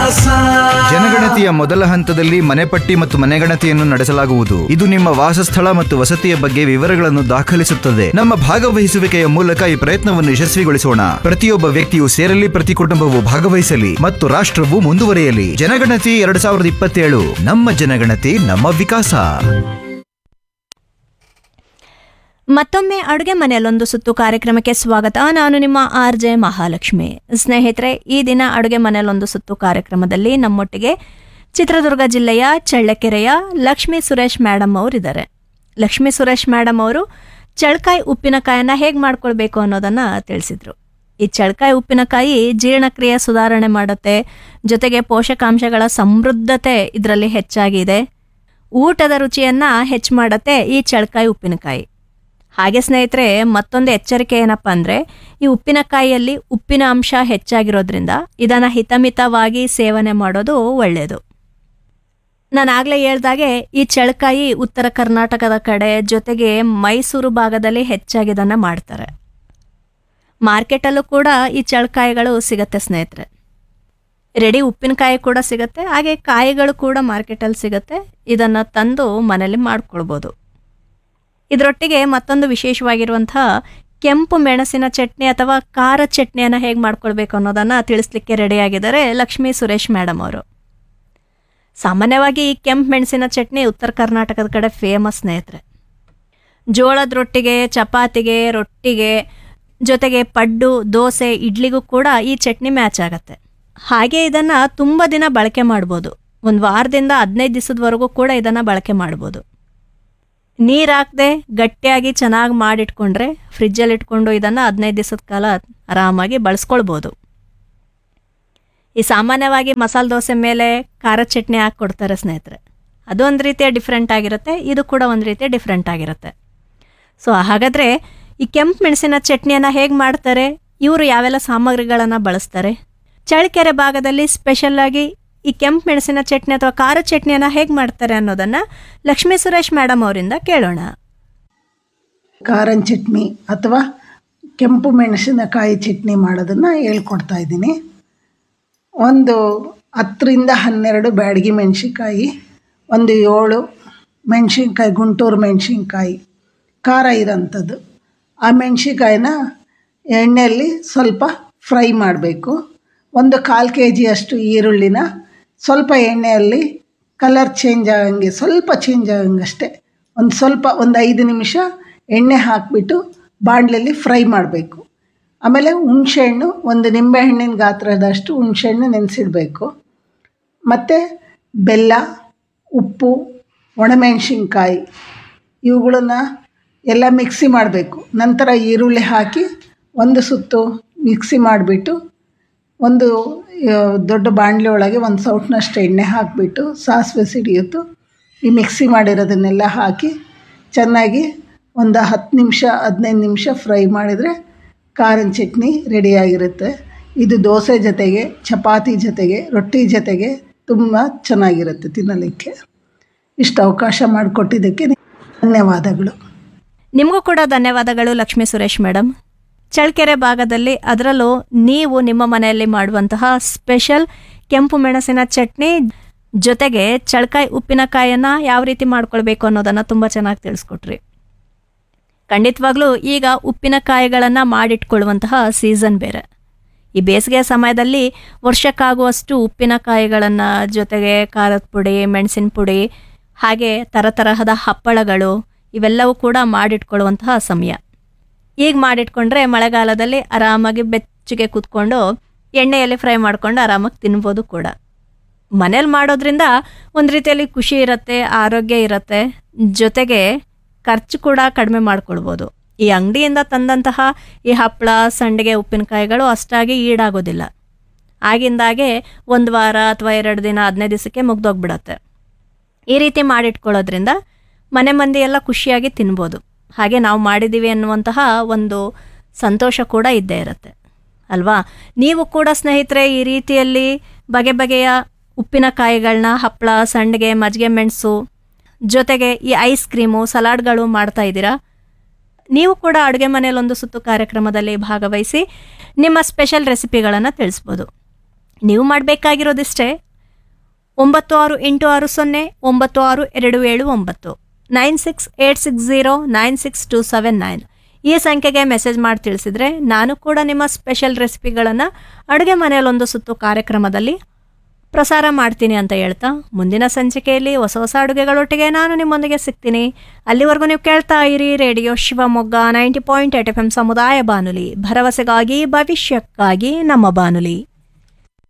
ವಿಕಾಸ ಜನಗಣತಿಯ ಮೊದಲ ಹಂತದಲ್ಲಿ ಮನೆಪಟ್ಟಿ ಮತ್ತು ಮನೆಗಣತಿಯನ್ನು ನಡೆಸಲಾಗುವುದು ಇದು ನಿಮ್ಮ ವಾಸಸ್ಥಳ ಮತ್ತು ವಸತಿಯ ಬಗ್ಗೆ ವಿವರಗಳನ್ನು ದಾಖಲಿಸುತ್ತದೆ ನಮ್ಮ ಭಾಗವಹಿಸುವಿಕೆಯ ಮೂಲಕ ಈ ಪ್ರಯತ್ನವನ್ನು ಯಶಸ್ವಿಗೊಳಿಸೋಣ ಪ್ರತಿಯೊಬ್ಬ ವ್ಯಕ್ತಿಯು ಸೇರಲಿ ಪ್ರತಿ ಕುಟುಂಬವು ಭಾಗವಹಿಸಲಿ ಮತ್ತು ರಾಷ್ಟ್ರವು ಮುಂದುವರಿಯಲಿ ಜನಗಣತಿ ಎರಡ್ ಸಾವಿರದ ಇಪ್ಪತ್ತೇಳು ನಮ್ಮ ಜನಗಣತಿ ನಮ್ಮ ವಿಕಾಸ ಮತ್ತೊಮ್ಮೆ ಅಡುಗೆ ಮನೆಯಲ್ಲೊಂದು ಸುತ್ತು ಕಾರ್ಯಕ್ರಮಕ್ಕೆ ಸ್ವಾಗತ ನಾನು ನಿಮ್ಮ ಆರ್ ಜೆ ಮಹಾಲಕ್ಷ್ಮಿ ಸ್ನೇಹಿತರೆ ಈ ದಿನ ಅಡುಗೆ ಮನೆಯಲ್ಲೊಂದು ಸುತ್ತು ಕಾರ್ಯಕ್ರಮದಲ್ಲಿ ನಮ್ಮೊಟ್ಟಿಗೆ ಚಿತ್ರದುರ್ಗ ಜಿಲ್ಲೆಯ ಚಳ್ಳಕೆರೆಯ ಲಕ್ಷ್ಮೀ ಸುರೇಶ್ ಮೇಡಮ್ ಅವರಿದ್ದಾರೆ ಲಕ್ಷ್ಮೀ ಸುರೇಶ್ ಮೇಡಮ್ ಅವರು ಚಳ್ಕಾಯಿ ಉಪ್ಪಿನಕಾಯನ್ನ ಹೇಗೆ ಮಾಡ್ಕೊಳ್ಬೇಕು ಅನ್ನೋದನ್ನ ತಿಳಿಸಿದ್ರು ಈ ಚಳ್ಕಾಯಿ ಉಪ್ಪಿನಕಾಯಿ ಜೀರ್ಣಕ್ರಿಯೆ ಸುಧಾರಣೆ ಮಾಡುತ್ತೆ ಜೊತೆಗೆ ಪೋಷಕಾಂಶಗಳ ಸಮೃದ್ಧತೆ ಇದರಲ್ಲಿ ಹೆಚ್ಚಾಗಿದೆ ಊಟದ ರುಚಿಯನ್ನ ಹೆಚ್ಚು ಮಾಡತ್ತೆ ಈ ಚಳ್ಕಾಯಿ ಉಪ್ಪಿನಕಾಯಿ ಹಾಗೆ ಸ್ನೇಹಿತರೆ ಮತ್ತೊಂದು ಎಚ್ಚರಿಕೆ ಏನಪ್ಪ ಅಂದರೆ ಈ ಉಪ್ಪಿನಕಾಯಿಯಲ್ಲಿ ಉಪ್ಪಿನ ಅಂಶ ಹೆಚ್ಚಾಗಿರೋದ್ರಿಂದ ಇದನ್ನು ಹಿತಮಿತವಾಗಿ ಸೇವನೆ ಮಾಡೋದು ಒಳ್ಳೆಯದು ನಾನು ಆಗಲೇ ಹೇಳ್ದಾಗೆ ಈ ಚಳಕಾಯಿ ಉತ್ತರ ಕರ್ನಾಟಕದ ಕಡೆ ಜೊತೆಗೆ ಮೈಸೂರು ಭಾಗದಲ್ಲಿ ಹೆಚ್ಚಾಗಿ ಇದನ್ನು ಮಾಡ್ತಾರೆ ಮಾರ್ಕೆಟಲ್ಲೂ ಕೂಡ ಈ ಚಳಕಾಯಿಗಳು ಸಿಗತ್ತೆ ಸ್ನೇಹಿತರೆ ರೆಡಿ ಉಪ್ಪಿನಕಾಯಿ ಕೂಡ ಸಿಗತ್ತೆ ಹಾಗೆ ಕಾಯಿಗಳು ಕೂಡ ಮಾರ್ಕೆಟಲ್ಲಿ ಸಿಗತ್ತೆ ಇದನ್ನು ತಂದು ಮನೇಲಿ ಮಾಡ್ಕೊಳ್ಬೋದು ಇದರೊಟ್ಟಿಗೆ ಮತ್ತೊಂದು ವಿಶೇಷವಾಗಿರುವಂತಹ ಕೆಂಪು ಮೆಣಸಿನ ಚಟ್ನಿ ಅಥವಾ ಖಾರ ಚಟ್ನಿಯನ್ನು ಹೇಗೆ ಮಾಡ್ಕೊಳ್ಬೇಕು ಅನ್ನೋದನ್ನು ತಿಳಿಸ್ಲಿಕ್ಕೆ ರೆಡಿಯಾಗಿದ್ದಾರೆ ಲಕ್ಷ್ಮೀ ಸುರೇಶ್ ಮೇಡಮ್ ಅವರು ಸಾಮಾನ್ಯವಾಗಿ ಈ ಕೆಂಪು ಮೆಣಸಿನ ಚಟ್ನಿ ಉತ್ತರ ಕರ್ನಾಟಕದ ಕಡೆ ಫೇಮಸ್ ಸ್ನೇಹಿತರೆ ಜೋಳದ ರೊಟ್ಟಿಗೆ ಚಪಾತಿಗೆ ರೊಟ್ಟಿಗೆ ಜೊತೆಗೆ ಪಡ್ಡು ದೋಸೆ ಇಡ್ಲಿಗೂ ಕೂಡ ಈ ಚಟ್ನಿ ಮ್ಯಾಚ್ ಆಗತ್ತೆ ಹಾಗೆ ಇದನ್ನು ತುಂಬ ದಿನ ಬಳಕೆ ಮಾಡ್ಬೋದು ಒಂದು ವಾರದಿಂದ ಹದಿನೈದು ದಿವಸದವರೆಗೂ ಕೂಡ ಇದನ್ನು ಬಳಕೆ ಮಾಡ್ಬೋದು ನೀರು ಹಾಕದೆ ಗಟ್ಟಿಯಾಗಿ ಚೆನ್ನಾಗಿ ಮಾಡಿಟ್ಕೊಂಡ್ರೆ ಫ್ರಿಜ್ಜಲ್ಲಿ ಇಟ್ಕೊಂಡು ಇದನ್ನು ಹದಿನೈದು ದಿವಸದ ಕಾಲ ಆರಾಮಾಗಿ ಬಳಸ್ಕೊಳ್ಬೋದು ಈ ಸಾಮಾನ್ಯವಾಗಿ ಮಸಾಲೆ ದೋಸೆ ಮೇಲೆ ಖಾರ ಚಟ್ನಿ ಹಾಕಿ ಕೊಡ್ತಾರೆ ಸ್ನೇಹಿತರೆ ಅದು ಒಂದು ರೀತಿಯ ಡಿಫ್ರೆಂಟ್ ಆಗಿರುತ್ತೆ ಇದು ಕೂಡ ಒಂದು ರೀತಿಯ ಡಿಫ್ರೆಂಟ್ ಆಗಿರುತ್ತೆ ಸೊ ಹಾಗಾದರೆ ಈ ಕೆಂಪು ಮೆಣಸಿನ ಚಟ್ನಿಯನ್ನು ಹೇಗೆ ಮಾಡ್ತಾರೆ ಇವರು ಯಾವೆಲ್ಲ ಸಾಮಗ್ರಿಗಳನ್ನು ಬಳಸ್ತಾರೆ ಚಳ್ಳಕೆರೆ ಭಾಗದಲ್ಲಿ ಸ್ಪೆಷಲ್ಲಾಗಿ ಈ ಕೆಂಪು ಮೆಣಸಿನ ಚಟ್ನಿ ಅಥವಾ ಖಾರ ಚಟ್ನಿಯನ್ನು ಹೇಗೆ ಮಾಡ್ತಾರೆ ಅನ್ನೋದನ್ನು ಲಕ್ಷ್ಮೀ ಸುರೇಶ್ ಮೇಡಮ್ ಅವರಿಂದ ಕೇಳೋಣ ಖಾರನ್ ಚಟ್ನಿ ಅಥವಾ ಕೆಂಪು ಮೆಣಸಿನಕಾಯಿ ಚಟ್ನಿ ಮಾಡೋದನ್ನು ಹೇಳ್ಕೊಡ್ತಾ ಇದ್ದೀನಿ ಒಂದು ಹತ್ತರಿಂದ ಹನ್ನೆರಡು ಬ್ಯಾಡಗಿ ಮೆಣಸಿನ್ಕಾಯಿ ಒಂದು ಏಳು ಮೆಣಸಿನ್ಕಾಯಿ ಗುಂಟೂರು ಮೆಣಸಿನ್ಕಾಯಿ ಖಾರ ಇರೋಂಥದ್ದು ಆ ಮೆಣಸಿನ್ಕಾಯಿನ ಎಣ್ಣೆಯಲ್ಲಿ ಸ್ವಲ್ಪ ಫ್ರೈ ಮಾಡಬೇಕು ಒಂದು ಕಾಲು ಕೆ ಜಿಯಷ್ಟು ಈರುಳ್ಳಿನ ಸ್ವಲ್ಪ ಎಣ್ಣೆಯಲ್ಲಿ ಕಲರ್ ಚೇಂಜ್ ಆಗಂಗೆ ಸ್ವಲ್ಪ ಚೇಂಜ್ ಆಗಂಗಷ್ಟೇ ಒಂದು ಸ್ವಲ್ಪ ಒಂದು ಐದು ನಿಮಿಷ ಎಣ್ಣೆ ಹಾಕಿಬಿಟ್ಟು ಬಾಣಲೆಯಲ್ಲಿ ಫ್ರೈ ಮಾಡಬೇಕು ಆಮೇಲೆ ಹುಣಸೆಹಣ್ಣು ಒಂದು ನಿಂಬೆಹಣ್ಣಿನ ಗಾತ್ರದಷ್ಟು ಹುಣಸೆಹಣ್ಣು ನೆನೆಸಿಡಬೇಕು ಮತ್ತು ಬೆಲ್ಲ ಉಪ್ಪು ಒಣಮೆಣಸಿನ್ಕಾಯಿ ಇವುಗಳನ್ನ ಎಲ್ಲ ಮಿಕ್ಸಿ ಮಾಡಬೇಕು ನಂತರ ಈರುಳ್ಳಿ ಹಾಕಿ ಒಂದು ಸುತ್ತು ಮಿಕ್ಸಿ ಮಾಡಿಬಿಟ್ಟು ಒಂದು ಆ, ದೊಡ್ಡ ಬಾಣಲೆ ಒಳಗೆ ಒಂದು ಸೌಟ್ನಷ್ಟು ಎಣ್ಣೆ ಹಾಕಿಬಿಟ್ಟು ಸಾಸಿವೆ ಸಿಡಿಯಿತು ಈ ಮಿಕ್ಸಿ ಮಾಡಿರೋದನ್ನೆಲ್ಲ ಹಾಕಿ ಚೆನ್ನಾಗಿ ಒಂದು ಹತ್ತು ನಿಮಿಷ ಹದಿನೈದು ನಿಮಿಷ ಫ್ರೈ ಮಾಡಿದರೆ ಖಾರದ ಚಟ್ನಿ ರೆಡಿಯಾಗಿರುತ್ತೆ ಇದು ದೋಸೆ ಜೊತೆಗೆ ಚಪಾತಿ ಜೊತೆಗೆ ರೊಟ್ಟಿ ಜೊತೆಗೆ ತುಂಬ ಚೆನ್ನಾಗಿರುತ್ತೆ ತಿನ್ನಲಿಕ್ಕೆ ಇಷ್ಟು ಅವಕಾಶ ಮಾಡಿಕೊಟ್ಟಿದ್ದಕ್ಕೆ ಧನ್ಯವಾದಗಳು ನಿಮಗೂ ಕೂಡ ಧನ್ಯವಾದಗಳು ಲಕ್ಷ್ಮೀ ಸುರೇಶ್ ಮೇಡಮ್ ಚಳ್ಳಕೆರೆ ಭಾಗದಲ್ಲಿ ಅದರಲ್ಲೂ ನೀವು ನಿಮ್ಮ ಮನೆಯಲ್ಲಿ ಮಾಡುವಂತಹ ಸ್ಪೆಷಲ್ ಕೆಂಪು ಮೆಣಸಿನ ಚಟ್ನಿ ಜೊತೆಗೆ ಚಳಕಾಯಿ ಉಪ್ಪಿನಕಾಯನ್ನು ಯಾವ ರೀತಿ ಮಾಡ್ಕೊಳ್ಬೇಕು ಅನ್ನೋದನ್ನು ತುಂಬ ಚೆನ್ನಾಗಿ ತಿಳಿಸ್ಕೊಟ್ರಿ ಖಂಡಿತವಾಗ್ಲೂ ಈಗ ಉಪ್ಪಿನಕಾಯಿಗಳನ್ನು ಮಾಡಿಟ್ಕೊಳ್ಳುವಂತಹ ಸೀಸನ್ ಬೇರೆ ಈ ಬೇಸಿಗೆ ಸಮಯದಲ್ಲಿ ವರ್ಷಕ್ಕಾಗುವಷ್ಟು ಉಪ್ಪಿನಕಾಯಿಗಳನ್ನು ಜೊತೆಗೆ ಖಾರದ ಪುಡಿ ಮೆಣಸಿನ ಪುಡಿ ಹಾಗೆ ತರತರಹದ ಹಪ್ಪಳಗಳು ಇವೆಲ್ಲವೂ ಕೂಡ ಮಾಡಿಟ್ಕೊಳ್ಳುವಂತಹ ಸಮಯ ಈಗ ಮಾಡಿಟ್ಕೊಂಡ್ರೆ ಮಳೆಗಾಲದಲ್ಲಿ ಆರಾಮಾಗಿ ಬೆಚ್ಚಗೆ ಕೂತ್ಕೊಂಡು ಎಣ್ಣೆಯಲ್ಲಿ ಫ್ರೈ ಮಾಡ್ಕೊಂಡು ಆರಾಮಾಗಿ ತಿನ್ಬೋದು ಕೂಡ ಮನೇಲಿ ಮಾಡೋದ್ರಿಂದ ಒಂದು ರೀತಿಯಲ್ಲಿ ಖುಷಿ ಇರುತ್ತೆ ಆರೋಗ್ಯ ಇರುತ್ತೆ ಜೊತೆಗೆ ಖರ್ಚು ಕೂಡ ಕಡಿಮೆ ಮಾಡ್ಕೊಳ್ಬೋದು ಈ ಅಂಗಡಿಯಿಂದ ತಂದಂತಹ ಈ ಹಪ್ಪಳ ಸಂಡಿಗೆ ಉಪ್ಪಿನಕಾಯಿಗಳು ಅಷ್ಟಾಗಿ ಈಡಾಗೋದಿಲ್ಲ ಆಗಿಂದಾಗೆ ಒಂದು ವಾರ ಅಥವಾ ಎರಡು ದಿನ ಹದಿನೈದು ದಿವಸಕ್ಕೆ ಮುಗ್ದೋಗ್ಬಿಡತ್ತೆ ಈ ರೀತಿ ಮಾಡಿಟ್ಕೊಳ್ಳೋದ್ರಿಂದ ಮನೆ ಮಂದಿ ಎಲ್ಲ ಖುಷಿಯಾಗಿ ತಿನ್ಬೋದು ಹಾಗೆ ನಾವು ಮಾಡಿದ್ದೀವಿ ಅನ್ನುವಂತಹ ಒಂದು ಸಂತೋಷ ಕೂಡ ಇದ್ದೇ ಇರುತ್ತೆ ಅಲ್ವಾ ನೀವು ಕೂಡ ಸ್ನೇಹಿತರೆ ಈ ರೀತಿಯಲ್ಲಿ ಬಗೆ ಬಗೆಯ ಉಪ್ಪಿನಕಾಯಿಗಳನ್ನ ಹಪ್ಪಳ ಸಂಡಿಗೆ ಮಜ್ಜಿಗೆ ಮೆಣಸು ಜೊತೆಗೆ ಈ ಐಸ್ ಕ್ರೀಮು ಸಲಾಡ್ಗಳು ಮಾಡ್ತಾ ಇದ್ದೀರಾ ನೀವು ಕೂಡ ಅಡುಗೆ ಮನೆಯಲ್ಲೊಂದು ಸುತ್ತು ಕಾರ್ಯಕ್ರಮದಲ್ಲಿ ಭಾಗವಹಿಸಿ ನಿಮ್ಮ ಸ್ಪೆಷಲ್ ರೆಸಿಪಿಗಳನ್ನು ತಿಳಿಸ್ಬೋದು ನೀವು ಮಾಡಬೇಕಾಗಿರೋದಿಷ್ಟೇ ಒಂಬತ್ತು ಆರು ಎಂಟು ಆರು ಸೊನ್ನೆ ಒಂಬತ್ತು ಆರು ಎರಡು ಏಳು ಒಂಬತ್ತು nine six eight six zero nine six two seven nine ಈ ಸಂಖ್ಯೆಗೆ ಮೆಸೇಜ್ ಮಾಡಿ ತಿಳಿಸಿದರೆ ನಾನು ಕೂಡ ನಿಮ್ಮ ಸ್ಪೆಷಲ್ ರೆಸಿಪಿಗಳನ್ನು ಅಡುಗೆ ಮನೆಯಲ್ಲೊಂದು ಸುತ್ತು ಕಾರ್ಯಕ್ರಮದಲ್ಲಿ ಪ್ರಸಾರ ಮಾಡ್ತೀನಿ ಅಂತ ಹೇಳ್ತಾ ಮುಂದಿನ ಸಂಚಿಕೆಯಲ್ಲಿ ಹೊಸ ಹೊಸ ಅಡುಗೆಗಳೊಟ್ಟಿಗೆ ನಾನು ನಿಮ್ಮೊಂದಿಗೆ ಸಿಗ್ತೀನಿ ಅಲ್ಲಿವರೆಗೂ ನೀವು ಕೇಳ್ತಾ ಇರಿ radio Shivamogga ninety point eight F M ಸಮುದಾಯ ಬಾನುಲಿ ಭರವಸೆಗಾಗಿ ಭವಿಷ್ಯಕ್ಕಾಗಿ ನಮ್ಮ ಬಾನುಲಿ